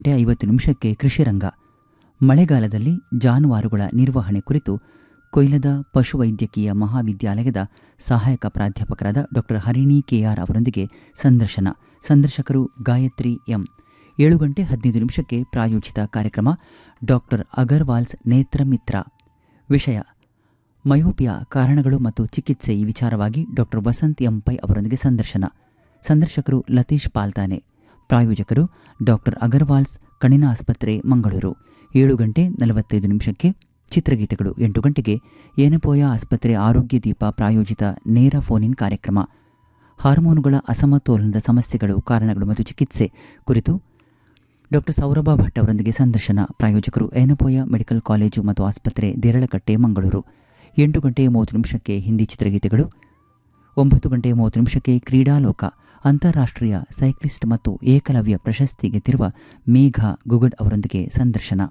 ಗಂಟೆ ಐವತ್ತು ನಿಮಿಷಕ್ಕೆ ಕೃಷಿರಂಗ ಮಳೆಗಾಲದಲ್ಲಿ ಜಾನುವಾರುಗಳ ನಿರ್ವಹಣೆ ಕುರಿತು ಕೊಯ್ಲದ ಪಶುವೈದ್ಯಕೀಯ ಮಹಾವಿದ್ಯಾಲಯದ ಸಹಾಯಕ ಪ್ರಾಧ್ಯಾಪಕರಾದ ಡಾಕ್ಟರ್ ಹರಿಣಿ ಕೆಆರ್ ಅವರೊಂದಿಗೆ ಸಂದರ್ಶನ ಸಂದರ್ಶಕರು ಗಾಯತ್ರಿ ಎಂ ಏಳು ಗಂಟೆ ಹದಿನೈದು ನಿಮಿಷಕ್ಕೆ ಪ್ರಾಯೋಜಿತ ಕಾರ್ಯಕ್ರಮ ಡಾಕ್ಟರ್ ಅಗರ್ವಾಲ್ಸ್ ನೇತ್ರಮಿತ್ರ ವಿಷಯ ಮಯೋಪಿಯಾ ಕಾರಣಗಳು ಮತ್ತು ಚಿಕಿತ್ಸೆ ಈ ವಿಚಾರವಾಗಿ ಡಾಕ್ಟರ್ ವಸಂತ್ ಎಂ ಪೈ ಅವರೊಂದಿಗೆ ಸಂದರ್ಶನ ಸಂದರ್ಶಕರು ಲತೀಶ್ ಪಾಲ್ತಾನೆ ಪ್ರಾಯೋಜಕರು ಡಾಕ್ಟರ್ ಅಗರ್ವಾಲ್ಸ್ ಕಣ್ಣಿನ ಆಸ್ಪತ್ರೆ ಮಂಗಳೂರು ಏಳು ಗಂಟೆ ನಲವತ್ತೈದು ನಿಮಿಷಕ್ಕೆ ಚಿತ್ರಗೀತೆಗಳು ಎಂಟು ಗಂಟೆಗೆ ಏನಪೋಯ ಆಸ್ಪತ್ರೆ ಆರೋಗ್ಯ ದೀಪ ಪ್ರಾಯೋಜಿತ ನೇರ ಫೋನ್ ಇನ್ ಕಾರ್ಯಕ್ರಮ ಹಾರ್ಮೋನುಗಳ ಅಸಮತೋಲನದ ಸಮಸ್ಯೆಗಳು ಕಾರಣಗಳು ಮತ್ತು ಚಿಕಿತ್ಸೆ ಕುರಿತು ಡಾಕ್ಟರ್ ಸೌರಭ ಭಟ್ ಅವರೊಂದಿಗೆ ಸಂದರ್ಶನ ಪ್ರಾಯೋಜಕರು ಏನಪೋಯ ಮೆಡಿಕಲ್ ಕಾಲೇಜು ಮತ್ತು ಆಸ್ಪತ್ರೆ ದೇರಳಕಟ್ಟೆ ಮಂಗಳೂರು ಎಂಟು ಗಂಟೆ ಮೂವತ್ತು ನಿಮಿಷಕ್ಕೆ ಹಿಂದಿ ಚಿತ್ರಗೀತೆಗಳು ಒಂಬತ್ತು ಗಂಟೆ ಮೂವತ್ತು ನಿಮಿಷಕ್ಕೆ ಕ್ರೀಡಾಲೋಕ ಅಂತಾರಾಷ್ಟ್ರೀಯ ಸೈಕ್ಲಿಸ್ಟ್ ಮತ್ತು ಏಕಲವ್ಯ ಪ್ರಶಸ್ತಿ ಗೆದ್ದಿರುವ ಮೇಘ ಗುಗಡ್ ಅವರೊಂದಿಗೆ ಸಂದರ್ಶನ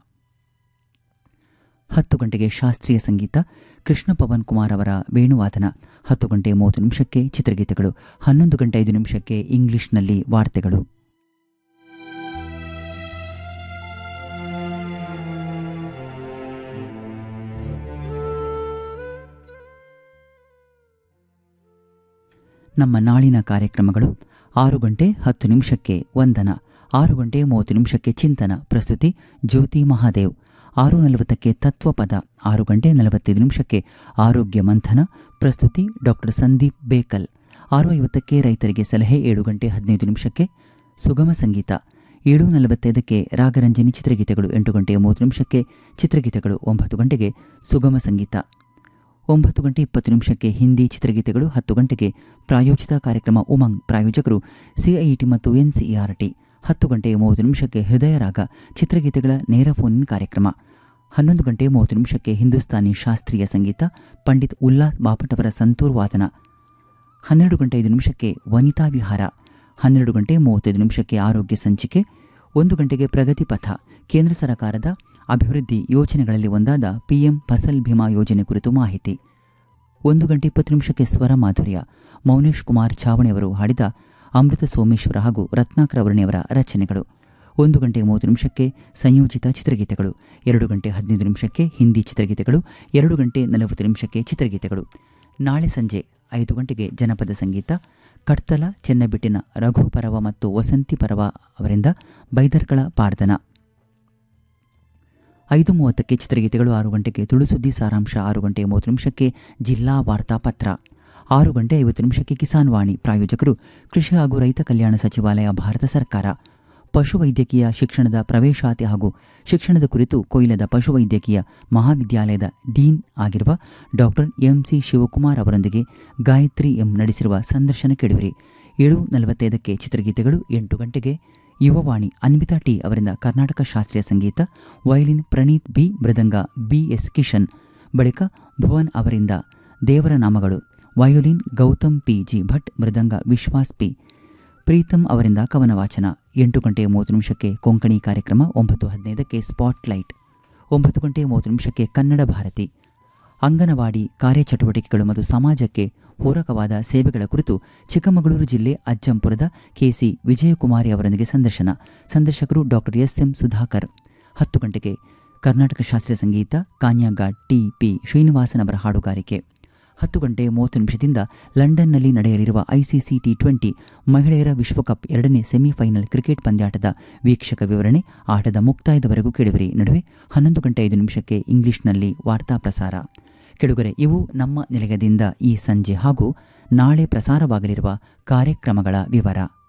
ಹತ್ತು ಗಂಟೆಗೆ ಶಾಸ್ತ್ರೀಯ ಸಂಗೀತ ಕೃಷ್ಣ ಪವನ್ ಕುಮಾರ್ ಅವರ ವೇಣುವಾದನ ಹತ್ತು ಗಂಟೆ ಮೂವತ್ತು ನಿಮಿಷಕ್ಕೆ ಚಿತ್ರಗೀತೆಗಳು ಹನ್ನೊಂದು ಗಂಟೆ ಐದು ನಿಮಿಷಕ್ಕೆ ಇಂಗ್ಲಿಷ್ನಲ್ಲಿ ವಾರ್ತೆಗಳು ನಮ್ಮ ನಾಳಿನ ಕಾರ್ಯಕ್ರಮಗಳು ಆರು ಗಂಟೆ ಹತ್ತು ನಿಮಿಷಕ್ಕೆ ವಂದನ ಆರು ಗಂಟೆ ಮೂವತ್ತು ನಿಮಿಷಕ್ಕೆ ಚಿಂತನ ಪ್ರಸ್ತುತಿ ಜ್ಯೋತಿ ಮಹಾದೇವ್ ಆರು ನಲವತ್ತಕ್ಕೆ ತತ್ವಪದ ಆರು ಗಂಟೆ ನಲವತ್ತೈದು ನಿಮಿಷಕ್ಕೆ ಆರೋಗ್ಯ ಮಂಥನ ಪ್ರಸ್ತುತಿ ಡಾಕ್ಟರ್ ಸಂದೀಪ್ ಬೇಕಲ್ ಆರು ಐವತ್ತಕ್ಕೆ ರೈತರಿಗೆ ಸಲಹೆ ಏಳು ಗಂಟೆ ಹದಿನೈದು ನಿಮಿಷಕ್ಕೆ ಸುಗಮ ಸಂಗೀತ ಏಳು ನಲವತ್ತೈದಕ್ಕೆ ರಾಗರಂಜನಿ ಚಿತ್ರಗೀತೆಗಳು ಎಂಟು ಗಂಟೆ ಮೂವತ್ತು ನಿಮಿಷಕ್ಕೆ ಚಿತ್ರಗೀತೆಗಳು ಒಂಬತ್ತು ಗಂಟೆಗೆ ಸುಗಮ ಸಂಗೀತ ಒಂಬತ್ತು ಗಂಟೆ ಇಪ್ಪತ್ತು ನಿಮಿಷಕ್ಕೆ ಹಿಂದಿ ಚಿತ್ರಗೀತೆಗಳು ಹತ್ತು ಗಂಟೆಗೆ ಪ್ರಾಯೋಜಿತ ಕಾರ್ಯಕ್ರಮ ಉಮಂಗ್ ಪ್ರಾಯೋಜಕರು ಸಿಐಇಟಿ ಮತ್ತು ಎನ್ಸಿಇಆರ್ಟಿ ಹತ್ತು ಗಂಟೆ ಮೂವತ್ತು ನಿಮಿಷಕ್ಕೆ ಹೃದಯ ರಾಗ ಚಿತ್ರಗೀತೆಗಳ ನೇರ ಫೋನ್ ಕಾರ್ಯಕ್ರಮ ಹನ್ನೊಂದು ಗಂಟೆ ಮೂವತ್ತು ನಿಮಿಷಕ್ಕೆ ಹಿಂದೂಸ್ತಾನಿ ಶಾಸ್ತ್ರೀಯ ಸಂಗೀತ ಪಂಡಿತ್ ಉಲ್ಲಾಸ್ ಬಾಪಟ್ ಅವರ ಸಂತೂರ್ ವಾದನ ಹನ್ನೆರಡು ಗಂಟೆ ಐದು ನಿಮಿಷಕ್ಕೆ ವನಿತಾ ವಿಹಾರ ಹನ್ನೆರಡು ಗಂಟೆ ಮೂವತ್ತೈದು ನಿಮಿಷಕ್ಕೆ ಆರೋಗ್ಯ ಸಂಚಿಕೆ ಒಂದು ಗಂಟೆಗೆ ಪ್ರಗತಿ ಪಥ ಕೇಂದ್ರ ಸರ್ಕಾರದ ಅಭಿವೃದ್ಧಿ ಯೋಜನೆಗಳಲ್ಲಿ ಒಂದಾದ ಪಿಎಂ ಫಸಲ್ ಭೀಮಾ ಯೋಜನೆ ಕುರಿತು ಮಾಹಿತಿ ಒಂದು ಗಂಟೆ ಇಪ್ಪತ್ತು ನಿಮಿಷಕ್ಕೆ ಸ್ವರ ಮಾಧುರ್ಯ ಮೌನೇಶ್ ಕುಮಾರ್ ಛಾವಣಿಯವರು ಹಾಡಿದ ಅಮೃತ ಸೋಮೇಶ್ವರ ಹಾಗೂ ರತ್ನಾಕರ ವರ್ಣಿಯವರ ರಚನೆಗಳು ಒಂದು ಗಂಟೆ ಮೂವತ್ತು ನಿಮಿಷಕ್ಕೆ ಸಂಯೋಜಿತ ಚಿತ್ರಗೀತೆಗಳು ಎರಡು ಗಂಟೆ ಹದಿನೈದು ನಿಮಿಷಕ್ಕೆ ಹಿಂದಿ ಚಿತ್ರಗೀತೆಗಳು ಎರಡು ಗಂಟೆ ನಲವತ್ತು ನಿಮಿಷಕ್ಕೆ ಚಿತ್ರಗೀತೆಗಳು ನಾಳೆ ಸಂಜೆ ಐದು ಗಂಟೆಗೆ ಜನಪದ ಸಂಗೀತ ಕಡ್ತಲ ಚೆನ್ನಬಿಟ್ಟಿನ ರಘು ಪರವ ಮತ್ತು ವಸಂತಿ ಪರವ ಅವರಿಂದ ಬೈದರ್ಕಳ ಪಾರ್ದನ ಐದು ಮೂವತ್ತಕ್ಕೆ ಚಿತ್ರಗೀತೆಗಳು ಆರು ಗಂಟೆಗೆ ತುಳುಸುದ್ದಿ ಸಾರಾಂಶ ಆರು ಗಂಟೆ ಮೂವತ್ತು ನಿಮಿಷಕ್ಕೆ ಜಿಲ್ಲಾ ವಾರ್ತಾಪತ್ರ ಆರು ಗಂಟೆ ಐವತ್ತು ನಿಮಿಷಕ್ಕೆ ಕಿಸಾನ್ ವಾಣಿ ಪ್ರಾಯೋಜಕರು ಕೃಷಿ ಹಾಗೂ ರೈತ ಕಲ್ಯಾಣ ಸಚಿವಾಲಯ ಭಾರತ ಸರ್ಕಾರ ಪಶುವೈದ್ಯಕೀಯ ಶಿಕ್ಷಣದ ಪ್ರವೇಶಾತಿ ಹಾಗೂ ಶಿಕ್ಷಣದ ಕುರಿತು ಕೊಯ್ಲದ ಪಶುವೈದ್ಯಕೀಯ ಮಹಾವಿದ್ಯಾಲಯದ ಡೀನ್ ಆಗಿರುವ ಡಾಕ್ಟರ್ ಎಂಸಿ ಶಿವಕುಮಾರ್ ಅವರೊಂದಿಗೆ ಗಾಯತ್ರಿ ಎಂ ನಡೆಸಿರುವ ಸಂದರ್ಶನ ಕೇಳುವಿರಿ ಏಳು ನಲವತ್ತೈದಕ್ಕೆ ಚಿತ್ರಗೀತೆಗಳು ಎಂಟು ಗಂಟೆಗೆ ಯುವವಾಣಿ ಅನ್ವಿತಾ ಟಿ ಅವರಿಂದ ಕರ್ನಾಟಕ ಶಾಸ್ತ್ರೀಯ ಸಂಗೀತ ವಯಲಿನ್ ಪ್ರಣೀತ್ ಬಿ ಮೃದಂಗ ಬಿ ಎಸ್ ಕಿಶನ್ ಬಳಿಕ ಭುವನ್ ಅವರಿಂದ ದೇವರ ನಾಮಗಳು violin Gautham P G Bhat ಮೃದಂಗ ವಿಶ್ವಾಸ್ ಪಿ ಪ್ರೀತಮ್ ಅವರಿಂದ ಕವನ ವಾಚನ ಎಂಟು ಗಂಟೆ ಮೂವತ್ತು ನಿಮಿಷಕ್ಕೆ ಕೊಂಕಣಿ ಕಾರ್ಯಕ್ರಮ ಒಂಬತ್ತು ಹದಿನೈದಕ್ಕೆ ಸ್ಪಾಟ್ಲೈಟ್ ಒಂಬತ್ತು ಗಂಟೆ ಮೂವತ್ತು ನಿಮಿಷಕ್ಕೆ ಕನ್ನಡ ಭಾರತಿ ಅಂಗನವಾಡಿ ಕಾರ್ಯಚಟುವಟಿಕೆಗಳು ಮತ್ತು ಸಮಾಜಕ್ಕೆ ಪೂರಕವಾದ ಸೇವೆಗಳ ಕುರಿತು ಚಿಕ್ಕಮಗಳೂರು ಜಿಲ್ಲೆ ಅಜ್ಜಂಪುರದ ಕೆಸಿ ವಿಜಯಕುಮಾರಿ ಅವರೊಂದಿಗೆ ಸಂದರ್ಶನ ಸಂದರ್ಶಕರು ಡಾಕ್ಟರ್ ಎಸ್ ಎಂ ಸುಧಾಕರ್ ಹತ್ತು ಗಂಟೆಗೆ ಕರ್ನಾಟಕ ಶಾಸ್ತ್ರೀಯ ಸಂಗೀತ ಕಾನ್ಯಾಗ ಟಿ ಪಿ ಶ್ರೀನಿವಾಸನ್ ಅವರ ಹಾಡುಗಾರಿಕೆ ಹತ್ತು ಗಂಟೆ ಮೂವತ್ತು ನಿಮಿಷದಿಂದ ಲಂಡನ್ನಲ್ಲಿ ನಡೆಯಲಿರುವ ಐಸಿಸಿ ಟಿ ಟ್ವೆಂಟಿ ಮಹಿಳೆಯರ ವಿಶ್ವಕಪ್ ಎರಡನೇ ಸೆಮಿಫೈನಲ್ ಕ್ರಿಕೆಟ್ ಪಂದ್ಯಾಟದ ವೀಕ್ಷಕ ವಿವರಣೆ ಆಟದ ಮುಕ್ತಾಯದವರೆಗೂ ಕೇಳುವಿರಿ ನಡುವೆ ಹನ್ನೊಂದು ಗಂಟೆ ಐದು ನಿಮಿಷಕ್ಕೆ ಇಂಗ್ಲಿಷ್ನಲ್ಲಿ ವಾರ್ತಾ ಪ್ರಸಾರ ಕೆಳುಗರೆ ಇವು ನಮ್ಮ ನಿಲಯದಿಂದ ಈ ಸಂಜೆ ಹಾಗೂ ನಾಳೆ ಪ್ರಸಾರವಾಗಲಿರುವ ಕಾರ್ಯಕ್ರಮಗಳ ವಿವರ